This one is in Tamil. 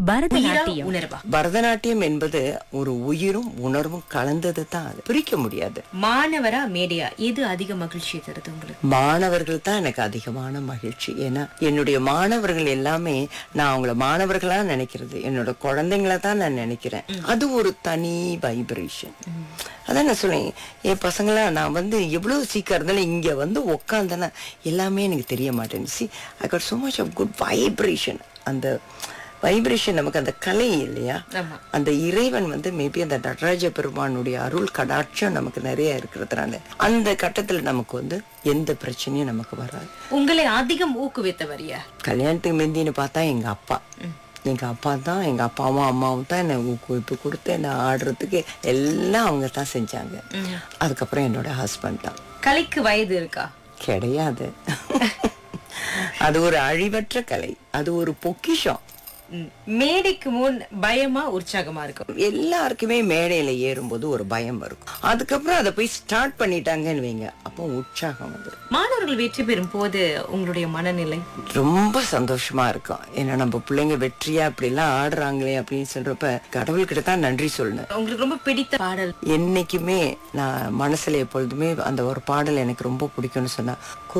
பரதநாட்டியம் உணர்வா பரதநாட்டியம் என்பது ஒரு உயிரும் உணர்வும் கலந்தது தான் அது பிரிக்க முடியாது மாணவரா மேடையா எது அதிக மகிழ்ச்சி தருது உங்களுக்கு மாணவர்கள் தான் எனக்கு அதிகமான மகிழ்ச்சி ஏன்னா என்னுடைய மாணவர்கள் எல்லாமே நான் அவங்கள மாணவர்களா நினைக்கிறது என்னோட குழந்தைங்கள தான் நான் நினைக்கிறேன் அது ஒரு தனி வைப்ரேஷன் அதான் நான் சொன்னேன் என் பசங்களாம் நான் வந்து எவ்வளவு சீக்கிரம் இருந்தாலும் இங்க வந்து உக்காந்தேன்னா எல்லாமே எனக்கு தெரிய மாட்டேன்னு see I got so much of good vibration அந்த வைப்ரேஷன் நமக்கு அந்த கலை இல்லையா ஆமா. அந்த இறைவன் வந்து மேபி அந்த நடராஜ பெருமானுடைய அருள் கடாட்சம் நமக்கு நிறைய இருக்கிறதுனால அந்த கட்டத்துல நமக்கு வந்து எந்த பிரச்சனையும் நமக்கு வராது உங்களை அதிகம் ஊக்குவித்தவர் யார் கல்யாணத்துக்கு முந்தின்னு பார்த்தா எங்க அப்பா எங்க அப்பா தான் எங்க அப்பாவும் அம்மாவும் தான் என்னை ஊக்குவிப்பு கொடுத்து என்னை ஆடுறதுக்கு எல்லாம் அவங்க தான் செஞ்சாங்க அதுக்கப்புறம் என்னோட ஹஸ்பண்ட் தான் கலைக்கு வயது இருக்கா கிடையாது அது ஒரு அழிவற்ற கலை அது ஒரு பொக்கிஷம் ம். மேடைக்கு முன் பயமா உற்சாகமா இருக்கும் எல்லாருக்குமே மேடையில ஏறும்போது ஒரு பயம் வரும் அதுக்கப்புறம் அதை போய் ஸ்டார்ட் பண்ணிட்டாங்கன்னு வைங்க அப்போ உற்சாகம் வந்துடும் மாணவர்கள் வெற்றி பெறும் போது உங்களுடைய மனநிலை ரொம்ப சந்தோஷமா இருக்கும் ஏன்னா நம்ம பிள்ளைங்க வெற்றியா அப்படி எல்லாம் ஆடுறாங்களே அப்படின்னு சொல்றப்ப கடவுள்கிட்ட தான் நன்றி சொல்லணும் உங்களுக்கு ரொம்ப பிடித்த பாடல் என்னைக்குமே நான் மனசுல எப்பொழுதுமே அந்த ஒரு பாடல் எனக்கு ரொம்ப பிடிக்கும்னு சொன்னா